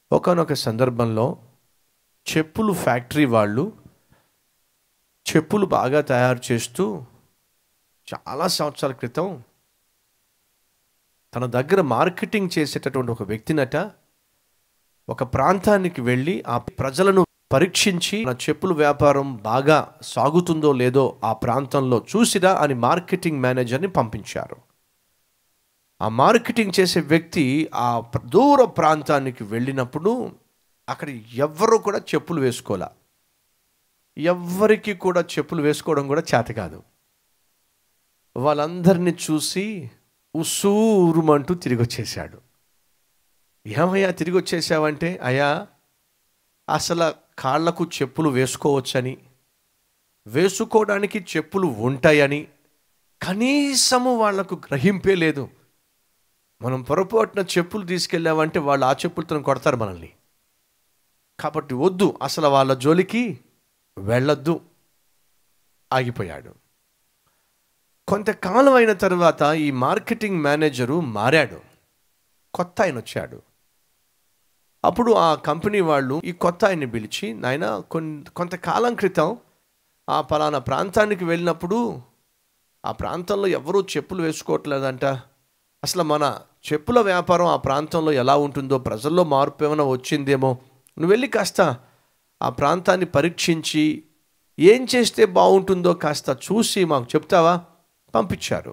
ఒకనొక సందర్భంలో చెప్పులు ఫ్యాక్టరీ వాళ్ళు చెప్పులు బాగా తయారు చేస్తూ చాలా సంవత్సరాల క్రితం తన దగ్గర మార్కెటింగ్ చేసేటటువంటి ఒక వ్యక్తినట ఒక ప్రాంతానికి వెళ్ళి ఆ ప్రజలను పరీక్షించి నా చెప్పుల వ్యాపారం బాగా సాగుతుందో లేదో ఆ ప్రాంతంలో చూసిరా అని మార్కెటింగ్ మేనేజర్ని పంపించారు ఆ మార్కెటింగ్ చేసే వ్యక్తి ఆ ప్ర- దూర ప్రాంతానికి వెళ్ళినప్పుడు అక్కడ ఎవ్వరూ కూడా చెప్పులు వేసుకోలే ఎవ్వరికి కూడా చెప్పులు వేసుకోవడం కూడా చేత కాదు వాళ్ళందరినీ చూసి ఉసూరుమంటూ తిరిగి వచ్చేసాడు ఏమయ్యా తిరిగి వచ్చేసావంటే అయ్యా అసలు కాళ్ళకు చెప్పులు వేసుకోవచ్చని వేసుకోవడానికి చెప్పులు ఉంటాయని కనీసము వాళ్లకు గ్రహింపే లేదు మనం పొరపాటున చెప్పులు తీసుకెళ్ళామంటే వాళ్ళు ఆ చెప్పులతో కొడతారు మనల్ని కాబట్టి వద్దు అసలు వాళ్ళ జోలికి వెళ్ళొద్దు ఆగిపోయాడు కొంతకాలం అయిన తర్వాత ఈ మార్కెటింగ్ మేనేజరు మారాడు కొత్త ఆయన వచ్చాడు అప్పుడు ఆ కంపెనీ వాళ్ళు ఈ కొత్త ఆయన్ని పిలిచి నాయన కొన్ కొంతకాలం క్రితం ఆ పలానా ప్రాంతానికి వెళ్ళినప్పుడు ఆ ప్రాంతంలో ఎవరూ చెప్పులు వేసుకోవట్లేదంట అసలు మన చెప్పుల వ్యాపారం ఆ ప్రాంతంలో ఎలా ఉంటుందో ప్రజల్లో మార్పు ఏమైనా వచ్చిందేమో నువ్వు వెళ్ళి కాస్త ఆ ప్రాంతాన్ని పరీక్షించి ఏం చేస్తే బాగుంటుందో కాస్త చూసి మాకు చెప్తావా పంపించారు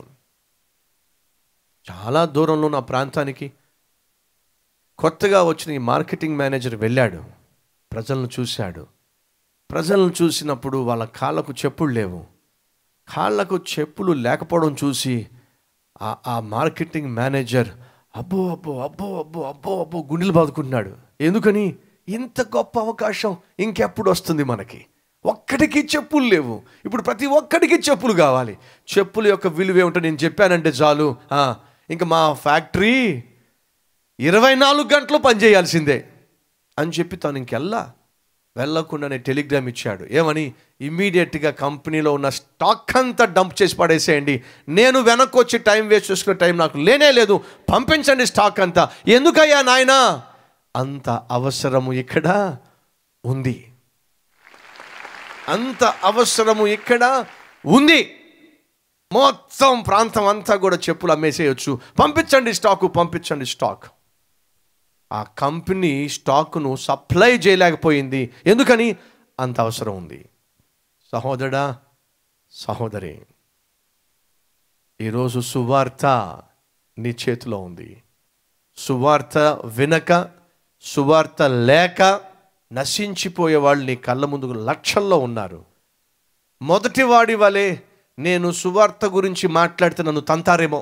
చాలా దూరంలో ఉన్న ఆ ప్రాంతానికి కొత్తగా వచ్చిన ఈ మార్కెటింగ్ మేనేజర్ వెళ్ళాడు ప్రజలను చూశాడు ప్రజలను చూసినప్పుడు వాళ్ళ కాళ్ళకు చెప్పులు లేవు కాళ్ళకు చెప్పులు లేకపోవడం చూసి ఆ ఆ మార్కెటింగ్ మేనేజర్ అబ్బో అబ్బో అబ్బో అబ్బో అబ్బో అబ్బో గుండెలు బాదుకుంటున్నాడు ఎందుకని ఇంత గొప్ప అవకాశం ఇంకెప్పుడు వస్తుంది మనకి ఒక్కడికి చెప్పులు లేవు ఇప్పుడు ప్రతి ఒక్కడికి చెప్పులు కావాలి చెప్పుల యొక్క విలువ ఏమిటో నేను చెప్పానంటే చాలు ఆ, ఇంకా మా ఫ్యాక్టరీ ఇరవై నాలుగు గంటలు పనిచేయాల్సిందే అని చెప్పి తను ఇంకెల్లా వెళ్ళకుండానే టెలిగ్రామ్ ఇచ్చాడు ఏమని ఇమ్మీడియట్గా కంపెనీలో ఉన్న స్టాక్ అంతా డంప్ చేసి పడేసేయండి నేను వెనక్కి వచ్చి టైం వేస్ట్ చేసుకునే టైం నాకు లేనే లేదు పంపించండి స్టాక్ అంతా ఎందుకయ్యా నాయనా అంత అవసరము ఇక్కడ ఉంది అంత అవసరము ఇక్కడ ఉంది మొత్తం ప్రాంతం అంతా కూడా చెప్పులు అమ్మేసేయచ్చు పంపించండి స్టాకు పంపించండి స్టాక్ ఆ కంపెనీ స్టాక్ను సప్లై చేయలేకపోయింది ఎందుకని అంత అవసరం ఉంది సహోదరా సహోదరి ఈరోజు సువార్త నీ చేతిలో ఉంది సువార్త వినక సువార్త లేక నశించిపోయే వాళ్ళు నీ కళ్ళ ముందు లక్షల్లో ఉన్నారు మొదటి వాడి వలె నేను సువార్త గురించి మాట్లాడితే నన్ను తంతారేమో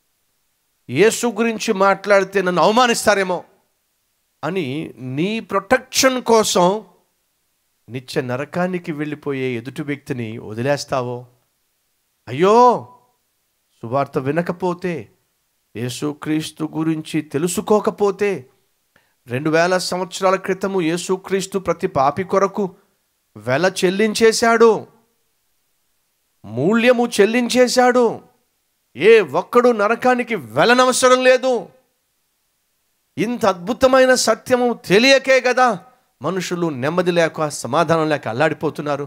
యేసు గురించి మాట్లాడితే నన్ను అవమానిస్తారేమో అని నీ ప్రొటెక్షన్ కోసం నిత్య నరకానికి వెళ్ళిపోయే ఎదుటి వ్యక్తిని వదిలేస్తావో అయ్యో సువార్త వినకపోతే యేసుక్రీస్తు గురించి తెలుసుకోకపోతే రెండు వేల సంవత్సరాల క్రితము యేసుక్రీస్తు ప్రతి పాపి కొరకు వెల చెల్లించేశాడు మూల్యము చెల్లించేశాడు ఏ ఒక్కడు నరకానికి వెళ్ళనవసరం లేదు ఇంత అద్భుతమైన సత్యము తెలియకే కదా మనుషులు నెమ్మది లేక సమాధానం లేక అల్లాడిపోతున్నారు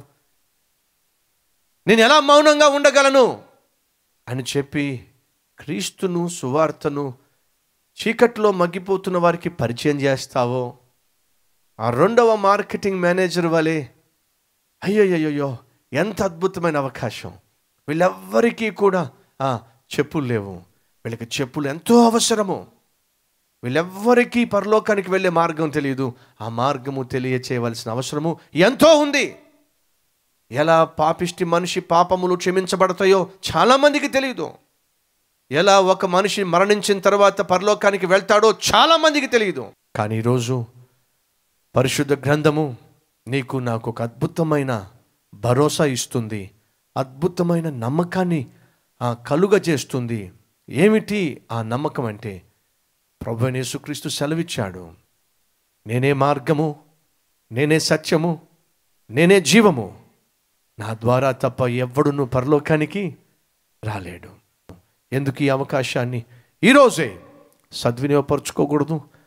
నేను ఎలా మౌనంగా ఉండగలను అని చెప్పి క్రీస్తును సువార్తను చీకట్లో మగ్గిపోతున్న వారికి పరిచయం చేస్తావో ఆ రెండవ మార్కెటింగ్ మేనేజర్ వలె అయ్యయ్యో ఎంత అద్భుతమైన అవకాశం వీళ్ళెవ్వరికీ కూడా ఆ, చెప్పులు లేవు వీళ్ళకి చెప్పులు ఎంతో అవసరము వీళ్ళెవ్వరికీ పరలోకానికి వెళ్ళే మార్గం తెలియదు ఆ మార్గము తెలియచేయవలసిన అవసరము ఎంతో ఉంది ఎలా పాపిష్టి మనిషి పాపములు క్షమించబడతాయో చాలామందికి తెలియదు ఎలా ఒక మనిషి మరణించిన తర్వాత పరలోకానికి వెళ్తాడో చాలామందికి తెలియదు కానీ ఈరోజు పరిశుద్ధ గ్రంథము నీకు నాకు ఒక అద్భుతమైన భరోసా ఇస్తుంది అద్భుతమైన నమ్మకాన్ని ఆ, కలుగజేస్తుంది ఏమిటి ఆ నమ్మకం అంటే ప్రభు అయిన యేసుక్రీస్తు సెలవిచ్చాడు నేనే మార్గము నేనే సత్యము నేనే జీవము నా ద్వారా తప్ప ఎవ్వడును పరలోకానికి రాలేడు ఎందుకు ఈ అవకాశాన్ని ఈరోజే సద్వినియోగపరచుకోకూడదు